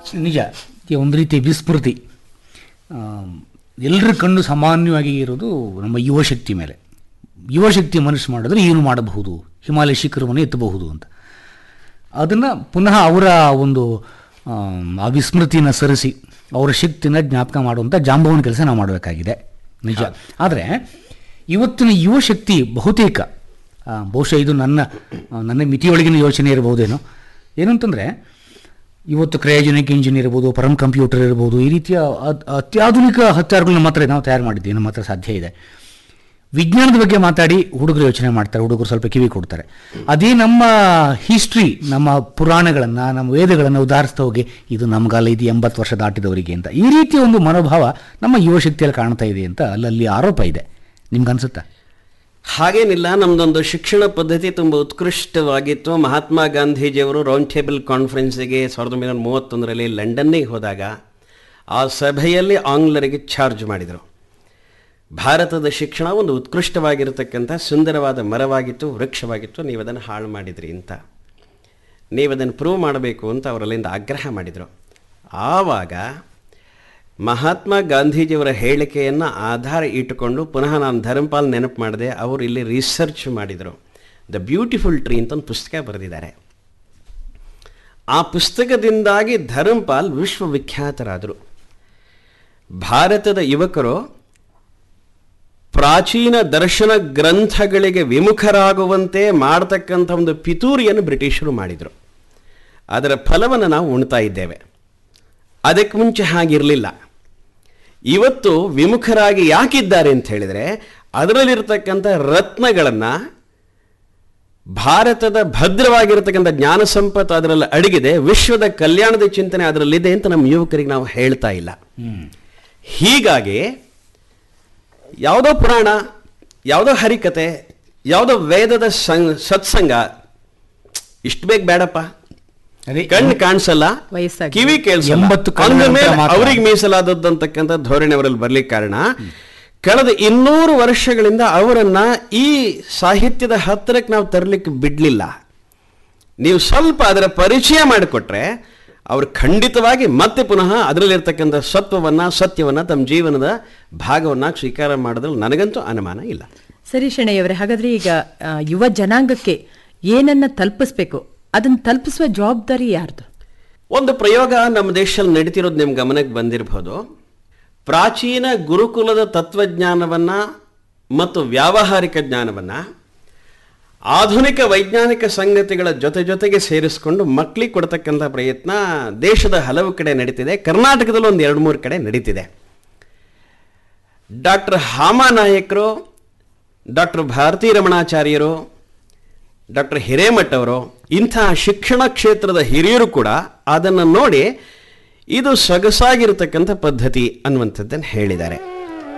ನಿಜ ಈ ಒಂದು ರೀತಿ ವಿಸ್ಮೃತಿ ಎಲ್ಲರ ಕಣ್ಣು ಸಾಮಾನ್ಯವಾಗಿ ಇರೋದು ನಮ್ಮ ಯುವಶಕ್ತಿ ಮೇಲೆ ಯುವಶಕ್ತಿ ಮನಸ್ಸು ಮಾಡಿದ್ರೆ ಏನು ಮಾಡಬಹುದು ಹಿಮಾಲಯ ಶಿಖರವನ್ನು ಎತ್ತಬಹುದು ಅಂತ ಅದನ್ನು ಪುನಃ ಅವರ ಒಂದು ಆಮ್, ಆ ವಿಸ್ಮೃತಿನ ಸರಿಸಿ ಅವರ ಶಕ್ತಿನ ಜ್ಞಾಪಕ ಮಾಡುವಂಥ ಜಾಂಬವನ ಕೆಲಸ ನಾವು ಮಾಡಬೇಕಾಗಿದೆ ನಿಜ ಆದರೆ ಇವತ್ತಿನ ಯುವಶಕ್ತಿ ಬಹುತೇಕ ಆ, ಬಹುಶಃ ಇದು ನನ್ನ ಆ, ನನ್ನ ಮಿತಿಯೊಳಗಿನ ಯೋಚನೆ ಇರಬಹುದೇನೋ ಏನಂತಂದರೆ ಇವತ್ತು ಕ್ರಯೋಜನಿಕ್ ಇಂಜಿನ್ ಇರ್ಬೋದು ಪರಮ್ ಕಂಪ್ಯೂಟರ್ ಇರ್ಬೋದು ಈ ರೀತಿಯ ಅತ್- ಅತ್ಯಾಧುನಿಕ ಹತ್ಯಾರಗಳು ನಮ್ಮ ಹತ್ರ ನಾವು ತಯಾರು ಮಾಡಿದ್ದೀವಿ ನಮ್ಮ ಹತ್ರ ಸಾಧ್ಯ ಇದೆ ವಿಜ್ಞಾನದ ಬಗ್ಗೆ ಮಾತಾಡಿ ಹುಡುಗರು ಯೋಚನೆ ಮಾಡ್ತಾರೆ ಹುಡುಗರು ಸ್ವಲ್ಪ ಕಿವಿ ಕೊಡ್ತಾರೆ ಅದೇ ನಮ್ಮ ಹಿಸ್ಟ್ರಿ ನಮ್ಮ ಪುರಾಣಗಳನ್ನು ನಮ್ಮ ವೇದಗಳನ್ನು ಉದಾಹರಿಸ್ತಾ ಹೋಗಿ ಇದು ನಮಗಲ್ಲ ಇದು ಎಂಬತ್ತು ವರ್ಷ ದಾಟಿದವರಿಗೆ ಅಂತ ಈ ರೀತಿಯ ಒಂದು ಮನೋಭಾವ ನಮ್ಮ ಯುವಶಕ್ತಿಯಲ್ಲಿ ಕಾಣ್ತಾ ಇದೆ ಅಂತ ಅಲ್ಲಲ್ಲಿ ಆರೋಪ ಇದೆ ನಿಮ್ಗೆ ಅನ್ಸುತ್ತಾ ಹಾಗೇನಿಲ್ಲ ನಮ್ದೊಂದು ಶಿಕ್ಷಣ ಪದ್ಧತಿ ತುಂಬ ಉತ್ಕೃಷ್ಟವಾಗಿತ್ತು ಮಹಾತ್ಮ ಗಾಂಧೀಜಿಯವರು ರೌಂಡ್ ಟೇಬಲ್ ಕಾನ್ಫರೆನ್ಸಿಗೆ ಸಾವಿರದ ಒಂಬೈನೂರ ಮೂವತ್ತೊಂದರಲ್ಲಿ ಲಂಡನ್ನಿಗೆ ಹೋದಾಗ ಆ ಸಭೆಯಲ್ಲಿ ಆಂಗ್ಲರಿಗೆ ಚಾರ್ಜ್ ಮಾಡಿದರು ಭಾರತದ ಶಿಕ್ಷಣ ಒಂದು ಉತ್ಕೃಷ್ಟವಾಗಿರತಕ್ಕಂಥ ಸುಂದರವಾದ ಮರವಾಗಿತ್ತು ವೃಕ್ಷವಾಗಿತ್ತು ನೀವು ಅದನ್ನು ಹಾಳು ಮಾಡಿದ್ರಿ ಅಂತ ನೀವು ಅದನ್ನು ಪ್ರೂವ್ ಮಾಡಬೇಕು ಅಂತ ಅವರಲ್ಲಿಂದ ಆಗ್ರಹ ಮಾಡಿದರು ಆವಾಗ ಮಹಾತ್ಮ ಗಾಂಧೀಜಿಯವರ ಹೇಳಿಕೆಯನ್ನು ಆಧಾರ ಇಟ್ಟುಕೊಂಡು ಪುನಃ ನಾನು ಧರ್ಮಪಾಲ್ ನೆನಪು ಮಾಡಿದೆ ಅವರು ಇಲ್ಲಿ ರಿಸರ್ಚ್ ಮಾಡಿದರು ದ ಬ್ಯೂಟಿಫುಲ್ ಟ್ರೀ ಅಂತ ಒಂದು ಪುಸ್ತಕ ಬರೆದಿದ್ದಾರೆ ಆ ಪುಸ್ತಕದಿಂದಾಗಿ ಧರ್ಮಪಾಲ್ ವಿಶ್ವವಿಖ್ಯಾತರಾದರು ಭಾರತದ ಯುವಕರು ಪ್ರಾಚೀನ ದರ್ಶನ ಗ್ರಂಥಗಳಿಗೆ ವಿಮುಖರಾಗುವಂತೆ ಮಾಡತಕ್ಕಂಥ ಒಂದು ಪಿತೂರಿಯನ್ನು ಬ್ರಿಟಿಷರು ಮಾಡಿದರು ಅದರ ಫಲವನ್ನು ನಾವು ಉಣ್ತಾ ಇದ್ದೇವೆ ಅದಕ್ಕೆ ಮುಂಚೆ ಹಾಗಿರಲಿಲ್ಲ ಇವತ್ತು ವಿಮುಖರಾಗಿ ಯಾಕಿದ್ದಾರೆ ಅಂತ ಹೇಳಿದರೆ ಅದರಲ್ಲಿರ್ತಕ್ಕಂಥ ರತ್ನಗಳನ್ನು ಭಾರತದ ಭದ್ರವಾಗಿರತಕ್ಕಂಥ ಜ್ಞಾನ ಸಂಪತ್ತು ಅದರಲ್ಲಿ ಅಡಗಿದೆ ವಿಶ್ವದ ಕಲ್ಯಾಣದ ಚಿಂತನೆ ಅದರಲ್ಲಿದೆ ಅಂತ ನಮ್ಮ ಯುವಕರಿಗೆ ನಾವು ಹೇಳ್ತಾ ಇಲ್ಲ ಹೀಗಾಗಿ ಯಾವುದೋ ಪುರಾಣ ಯಾವುದೋ ಹರಿಕತೆ ಯಾವುದೋ ವೇದದ ಸಂಗ್ ಸತ್ಸಂಗ ಇಷ್ಟು ಬೇಗ ಬೇಡಪ್ಪ ಅದೇ ಕಣ್ಣು ಕಾಣಿಸಲ್ಲ ವಯಸ್ಸಾಗಿ ಕಿವಿ ಕೇಳಿಸಲ್ಲ ಎಂಬತ್ತು ಕಣ್ಣುಗಳ ಅಂದ ಮೇಲೆ ನಂತರ ಮಾತ್ರ. ಅವರಿಗೆ ಮೀಸಲಾದದ್ದಂತಕ್ಕಂಥ ಧೋರಣೆ ಅವರಲ್ಲಿ ಬರ್ಲಿಕ್ಕೆ ಕಾರಣ ಕಳೆದ ಇನ್ನೂರು ವರ್ಷಗಳಿಂದ ಅವರನ್ನ ಈ ಸಾಹಿತ್ಯದ ಹತ್ತಿರಕ್ಕೆ ನಾವು ತರಲಿಕ್ಕೆ ಬಿಡ್ಲಿಲ್ಲ ನೀವು ಸ್ವಲ್ಪ ಅದರ ಪರಿಚಯ ಮಾಡಿಕೊಟ್ರೆ ಅವರು ಖಂಡಿತವಾಗಿ ಮತ್ತೆ ಪುನಃ ಅದರಲ್ಲಿರ್ತಕ್ಕಂಥ ಸತ್ವವನ್ನ ಸತ್ಯವನ್ನ ತಮ್ಮ ಜೀವನದ ಭಾಗವನ್ನ ಸ್ವೀಕಾರ ಮಾಡೋದ್ರಲ್ಲಿ ನನಗಂತೂ ಅನುಮಾನ ಇಲ್ಲ ಸರಿ ಶೆಣೆಯವರೇ ಹಾಗಾದ್ರೆ ಈಗ ಆ, ಯುವ ಜನಾಂಗಕ್ಕೆ ಏನನ್ನ ತಲುಪಿಸ್ಬೇಕು ಅದನ್ನ ತಲುಪಿಸುವ ಜವಾಬ್ದಾರಿ ಯಾರ್ದು ಒಂದು ಪ್ರಯೋಗ ನಮ್ಮ ದೇಶದಲ್ಲಿ ನಡೀತಿರೋದು ನಿಮ್ಮ ಗಮನಕ್ಕೆ ಬಂದಿರಬಹುದು ಪ್ರಾಚೀನ ಗುರುಕುಲದ ತತ್ವಜ್ಞಾನವನ್ನ ಮತ್ತು ವ್ಯಾವಹಾರಿಕ ಜ್ಞಾನವನ್ನ ಆಧುನಿಕ ವೈಜ್ಞಾನಿಕ ಸಂಗತಿಗಳ ಜೊತೆ ಜೊತೆಗೆ ಸೇರಿಸಿಕೊಂಡು ಮಕ್ಕಳಿಗೆ ಕೊಡ್ತಕ್ಕಂಥ ಪ್ರಯತ್ನ ದೇಶದ ಹಲವು ಕಡೆ ನಡೀತಿದೆ ಕರ್ನಾಟಕದಲ್ಲೂ ಒಂದು ಎರಡು ಮೂರು ಕಡೆ ನಡೀತಿದೆ ಡಾಕ್ಟರ್ ಹಾಮಾನಾಯಕರು ಡಾಕ್ಟರ್ ಭಾರತೀ ರಮಣಾಚಾರ್ಯರು ಡಾಕ್ಟರ್ ಹಿರೇಮಠ್ ಅವರು ಇಂತಹ ಶಿಕ್ಷಣ ಕ್ಷೇತ್ರದ ಹಿರಿಯರು ಕೂಡ ಅದನ್ನು ನೋಡಿ ಇದು ಸೊಗಸಾಗಿರತಕ್ಕಂಥ ಪದ್ಧತಿ ಅನ್ನುವಂಥದ್ದನ್ನು ಹೇಳಿದ್ದಾರೆ